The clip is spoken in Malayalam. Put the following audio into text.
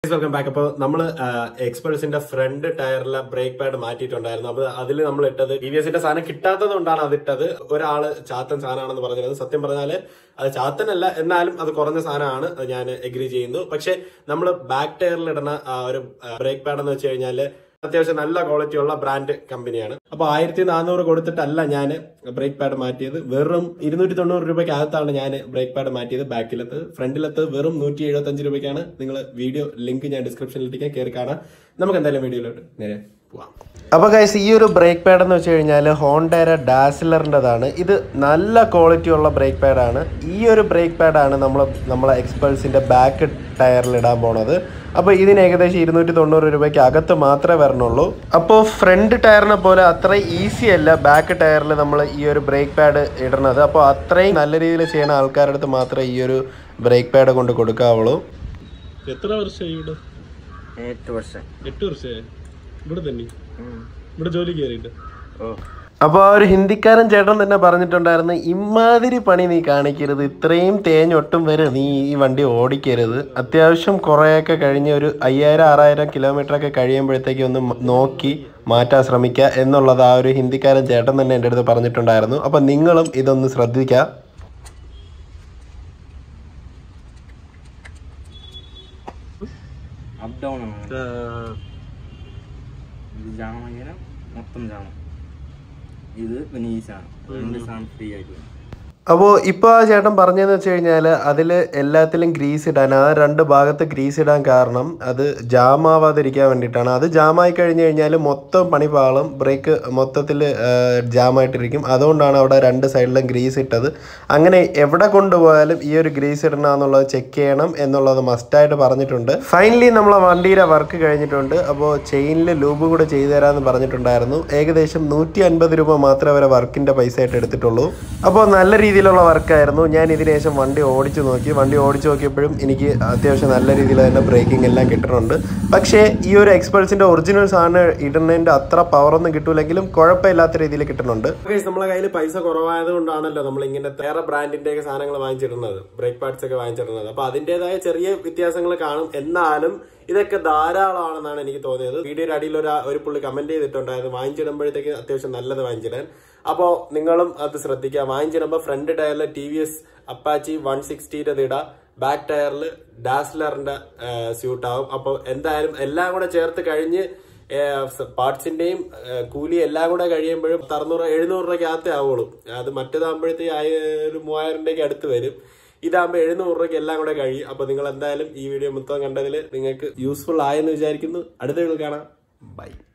വെൽക്കം ബാക്ക് അപ്പോൾ നമ്മൾ എക്സ്പൾസിന്റെ ഫ്രണ്ട് ടയറിലെ ബ്രേക്ക് പാഡ് മാറ്റിയിട്ടുണ്ടായിരുന്നു അപ്പൊ അതിൽ നമ്മൾ ഇട്ടത് ടി വി എസിന്റെ സാധനം കിട്ടാത്തത് കൊണ്ടാണ് അതിട്ടത് ഒരാള് ചാത്തൻ സാധനമാണെന്ന് പറഞ്ഞത് സത്യം പറഞ്ഞാല് അത് ചാത്തനല്ല എന്നാലും അത് കുറഞ്ഞ സാധനമാണ് അത് ഞാൻ എഗ്രി ചെയ്യുന്നു പക്ഷെ നമ്മൾ ബാക്ക് ടയറിൽ ഇടുന്ന ആ ഒരു ബ്രേക്ക് പാഡ് എന്ന് വെച്ച് കഴിഞ്ഞാല് അത്യാവശ്യം നല്ല ക്വാളിറ്റി ഉള്ള ബ്രാൻഡ് കമ്പനിയാണ് അപ്പൊ ആയിരത്തി നാനൂറ് കൊടുത്തിട്ടല്ല ഞാൻ ബ്രേക്ക് പാഡ് മാറ്റിയത് വെറും ഇരുന്നൂറ്റി തൊണ്ണൂറ് രൂപയ്ക്ക് അകത്താണ് ഞാൻ ബ്രേക്ക് പാഡ് മാറ്റിയത് ബാക്കിലത്ത് ഫ്രണ്ടിലത്ത് വെറും നൂറ്റി എഴുപത്തി അഞ്ച് രൂപയ്ക്കാണ് നിങ്ങൾ വീഡിയോ ലിങ്ക് ഞാൻ ഡിസ്ക്രിപ്ഷനിൽ ഇട്ടിക്കാൻ കയറി കാണാം നമുക്ക് എന്തായാലും വീഡിയോയിലോട്ട് നേരെ പോവാം അപ്പോൾ ഗൈസ് ഈ ഒരു ബ്രേക്ക് പാഡ് എന്ന് വെച്ച് കഴിഞ്ഞാൽ ഹോണ്ടേര ഡാസിലറിൻ്റെതാണ് ഇത് നല്ല ക്വാളിറ്റി ഉള്ള ബ്രേക്ക് പാഡാണ് ഈ ഒരു ബ്രേക്ക് പാഡാണ് നമ്മൾ നമ്മളെ എക്സ്പൾസിൻ്റെ ബാക്ക് ടയറിൽ ഇടാൻ പോണത് അപ്പോൾ ഇതിന് ഏകദേശം ഇരുന്നൂറ്റി തൊണ്ണൂറ് രൂപയ്ക്ക് അകത്ത് മാത്രമേ വരണുള്ളൂ അപ്പോൾ ഫ്രണ്ട് ടയറിനെ പോലെ അത്ര ഈസി അല്ല ബാക്ക് ടയറിൽ നമ്മൾ ഈ ഒരു ബ്രേക്ക് പാഡ് ഇടുന്നത് അപ്പോൾ അത്രയും നല്ല രീതിയിൽ ചെയ്യുന്ന ആൾക്കാരുടെ അടുത്ത് മാത്രമേ ഈ ഒരു ബ്രേക്ക് പാഡ് കൊണ്ട് കൊടുക്കാവുള്ളൂ എത്ര വർഷമായി ഇവിടെ എട്ട് വർഷം എട്ട് വർഷമായി ഇവിടെ തന്നെ ഇവിടെ ജോലി കയറിയിട്ട് ഓ അപ്പോൾ ആ ഒരു ഹിന്ദിക്കാരൻ ചേട്ടൻ തന്നെ പറഞ്ഞിട്ടുണ്ടായിരുന്നു ഇമാതിരി പണി നീ കാണിക്കരുത് ഇത്രയും തേഞ്ഞൊട്ടും വരെ നീ ഈ വണ്ടി ഓടിക്കരുത് അത്യാവശ്യം കുറേയൊക്കെ കഴിഞ്ഞ് ഒരു അയ്യായിരം ആറായിരം കിലോമീറ്റർ ഒക്കെ കഴിയുമ്പോഴത്തേക്ക് ഒന്ന് മ- നോക്കി മാറ്റാൻ ശ്രമിക്കുക എന്നുള്ളത് ആ ഒരു ഹിന്ദിക്കാരൻ ചേട്ടൻ തന്നെ എൻ്റെ അടുത്ത് പറഞ്ഞിട്ടുണ്ടായിരുന്നു അപ്പം നിങ്ങളും ഇതൊന്ന് ശ്രദ്ധിക്കുക അപ്പ് ഡൗൺ ആണ് ഇത് ജാം അങ്ങനെ മൊത്തം ജാം ഇത് വിനീസാണ് രണ്ട് സാധനം ഫ്രീ ആയിട്ട് വരും. അപ്പോൾ ഇപ്പോൾ ആ ചേട്ടൻ പറഞ്ഞതെന്ന് വെച്ച് കഴിഞ്ഞാൽ അതിൽ എല്ലാത്തിലും ഗ്രീസ് ഇടാൻ ആ രണ്ട് ഭാഗത്ത് ഗ്രീസ് ഇടാൻ കാരണം അത് ജാം ആവാതിരിക്കാൻ വേണ്ടിയിട്ടാണ് അത് ജാമായി കഴിഞ്ഞ് കഴിഞ്ഞാൽ മൊത്തം പണി പാളും ബ്രേക്ക് മൊത്തത്തിൽ ജാമായിട്ടിരിക്കും അതുകൊണ്ടാണ് അവിടെ രണ്ട് സൈഡിലും ഗ്രീസ് ഇട്ടത് അങ്ങനെ എവിടെ കൊണ്ടുപോയാലും ഈ ഒരു ഗ്രീസ് ഇടണം എന്നുള്ളത് ചെക്ക് ചെയ്യണം എന്നുള്ളത് മസ്റ്റായിട്ട് പറഞ്ഞിട്ടുണ്ട് ഫൈനലി നമ്മളെ വണ്ടിയുടെ വർക്ക് കഴിഞ്ഞിട്ടുണ്ട് അപ്പോൾ ചെയിനിൽ ലൂബ് കൂടെ ചെയ്തു തരാമെന്ന് പറഞ്ഞിട്ടുണ്ടായിരുന്നു ഏകദേശം നൂറ്റി അൻപത് രൂപ മാത്രമേ അവരെ വർക്കിൻ്റെ പൈസ ആയിട്ട് എടുത്തിട്ടുള്ളൂ അപ്പോൾ നല്ല രീതിയിലുള്ള വർക്കായിരുന്നു ഞാൻ ഇതിന് ശേഷം വണ്ടി ഓടിച്ചു നോക്കി വണ്ടി ഓടിച്ചു നോക്കിയപ്പോഴും എനിക്ക് അത്യാവശ്യം നല്ല രീതിയിൽ തന്നെ ബ്രേക്കിംഗ് എല്ലാം കിട്ടുന്നുണ്ട് പക്ഷേ ഈ ഒരു എക്സ്പൾസിൻ്റെ ഒറിജിനൽ സാധനം ഇടുന്നതിൻ്റെ അത്ര പവറൊന്നും കിട്ടൂലെങ്കിലും കുഴപ്പമില്ലാത്ത രീതിയിൽ കിട്ടുന്നുണ്ട് ഗൈസ് നമ്മളെ കയ്യിൽ പൈസ കുറവായത് കൊണ്ടാണല്ലോ നമ്മൾ ഇങ്ങനെ വേറെ ബ്രാൻഡിന്റെ ഒക്കെ സാധനങ്ങൾ വാങ്ങിച്ചിടുന്നത് ബ്രേക്ക് പാഡ്സ് ഒക്കെ വാങ്ങിച്ചിടുന്നത് അപ്പൊ അതിന്റേതായ ചെറിയ വ്യത്യാസങ്ങൾ കാണും എന്നാലും ഇതൊക്കെ ധാരാളമാണെന്നാണ് എനിക്ക് തോന്നിയത് വീഡിയോയുടെ അടിയിൽ ഒരു ഒരു പുള്ളി കമന്റ് ചെയ്തിട്ടുണ്ടായിരുന്നു വാങ്ങിച്ചിടുമ്പോഴത്തേക്ക് അത്യാവശ്യം നല്ലത് വാങ്ങിച്ചിടാൻ അപ്പോൾ നിങ്ങളും അത് ശ്രദ്ധിക്കുക വാങ്ങിച്ചിടുമ്പോൾ ഫ്രണ്ട് ടയറിൽ T V S Apache one സിക്സ്റ്റിയുടെ ഇടാം ബാക്ക് ടയറിൽ ഡാസ്ലറിന്റെ സ്യൂട്ട് ആവും അപ്പോൾ എന്തായാലും എല്ലാം കൂടെ ചേർത്ത് കഴിഞ്ഞ് പാർട്സിന്റെയും കൂലി എല്ലാം കൂടെ കഴിയുമ്പോഴും അറുന്നൂറ് എഴുന്നൂറ് രൂപയ്ക്ക് അകത്തേ ആവുള്ളൂ അത് മറ്റേതാകുമ്പോഴത്തേക്ക് ആയ ഒരു മൂവായിരം രൂപയ്ക്ക് അടുത്ത് വരും ഇതാകുമ്പോൾ എഴുന്നൂറ് രൂപയ്ക്ക് എല്ലാം കൂടെ കഴിയും അപ്പോൾ നിങ്ങൾ എന്തായാലും ഈ വീഡിയോ മൊത്തം കണ്ടതിൽ നിങ്ങൾക്ക് യൂസ്ഫുൾ ആയെന്ന് വിചാരിക്കുന്നു അടുത്ത വീഡിയോ കാണാം ബൈ